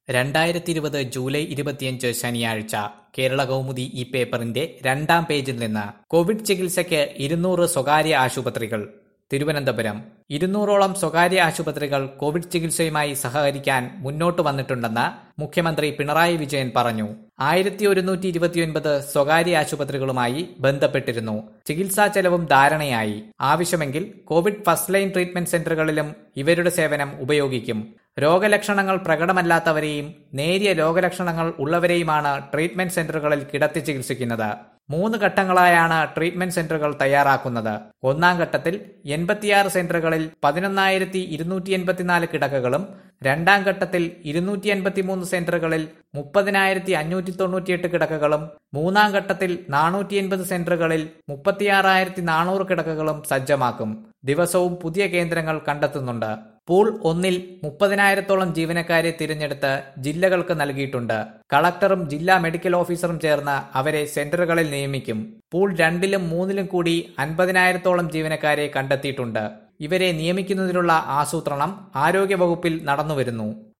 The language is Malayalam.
രണ്ടായിരത്തി ഇരുപത് ജൂലൈ ഇരുപത്തിയഞ്ച് ശനിയാഴ്ച കേരള കൗമുദി ഈ പേപ്പറിന്റെ രണ്ടാം പേജിൽ നിന്ന് കോവിഡ് ചികിത്സയ്ക്ക് ഇരുന്നൂറ് സ്വകാര്യ ആശുപത്രികൾ തിരുവനന്തപുരം ഇരുന്നൂറോളം സ്വകാര്യ ആശുപത്രികൾ കോവിഡ് ചികിത്സയുമായി സഹകരിക്കാൻ മുന്നോട്ട് വന്നിട്ടുണ്ടെന്ന് മുഖ്യമന്ത്രി പിണറായി വിജയൻ പറഞ്ഞു ആയിരത്തി ഒരുന്നൂറ്റി ഇരുപത്തിയൊൻപത് സ്വകാര്യ ആശുപത്രികളുമായി ബന്ധപ്പെട്ടിരുന്നു ചികിത്സാ ചെലവും ധാരണയായി ആവശ്യമെങ്കിൽ കോവിഡ് ഫസ്റ്റ് ലൈൻ ട്രീറ്റ്മെന്റ് സെന്ററുകളിലും ഇവരുടെ സേവനം ഉപയോഗിക്കും രോഗലക്ഷണങ്ങൾ പ്രകടമല്ലാത്തവരെയും നേരിയ രോഗലക്ഷണങ്ങൾ ഉള്ളവരെയുമാണ് ട്രീറ്റ്മെന്റ് സെന്ററുകളിൽ കിടത്തി ചികിത്സിക്കുന്നത് മൂന്ന് ഘട്ടങ്ങളായാണ് ട്രീറ്റ്മെന്റ് സെന്ററുകൾ തയ്യാറാക്കുന്നത് ഒന്നാം ഘട്ടത്തിൽ എൺപത്തിയാറ് സെന്ററുകളിൽ പതിനൊന്നായിരത്തി ഇരുന്നൂറ്റി എൺപത്തിനാല് കിടക്കകളും രണ്ടാം ഘട്ടത്തിൽ ഇരുന്നൂറ്റി എൺപത്തിമൂന്ന് സെന്ററുകളിൽ മുപ്പതിനായിരത്തി അഞ്ഞൂറ്റി തൊണ്ണൂറ്റിയെട്ട് കിടക്കകളും മൂന്നാം ഘട്ടത്തിൽ നാനൂറ്റി എൺപത് സെന്ററുകളിൽ മുപ്പത്തിയാറായിരത്തി നാനൂറ് കിടക്കകളും സജ്ജമാക്കും ദിവസവും പുതിയ കേന്ദ്രങ്ങൾ കണ്ടെത്തുന്നുണ്ട് പൂൾ ഒന്നിൽ മുപ്പതിനായിരത്തോളം ജീവനക്കാരെ തിരഞ്ഞെടുത്ത് ജില്ലകൾക്ക് നൽകിയിട്ടുണ്ട് കളക്ടറും ജില്ലാ മെഡിക്കൽ ഓഫീസറും ചേർന്ന് അവരെ സെന്ററുകളിൽ നിയമിക്കും പൂൾ രണ്ടിലും മൂന്നിലും കൂടി അൻപതിനായിരത്തോളം ജീവനക്കാരെ കണ്ടെത്തിയിട്ടുണ്ട് ഇവരെ നിയമിക്കുന്നതിനുള്ള ആസൂത്രണം ആരോഗ്യവകുപ്പിൽ നടന്നുവരുന്നു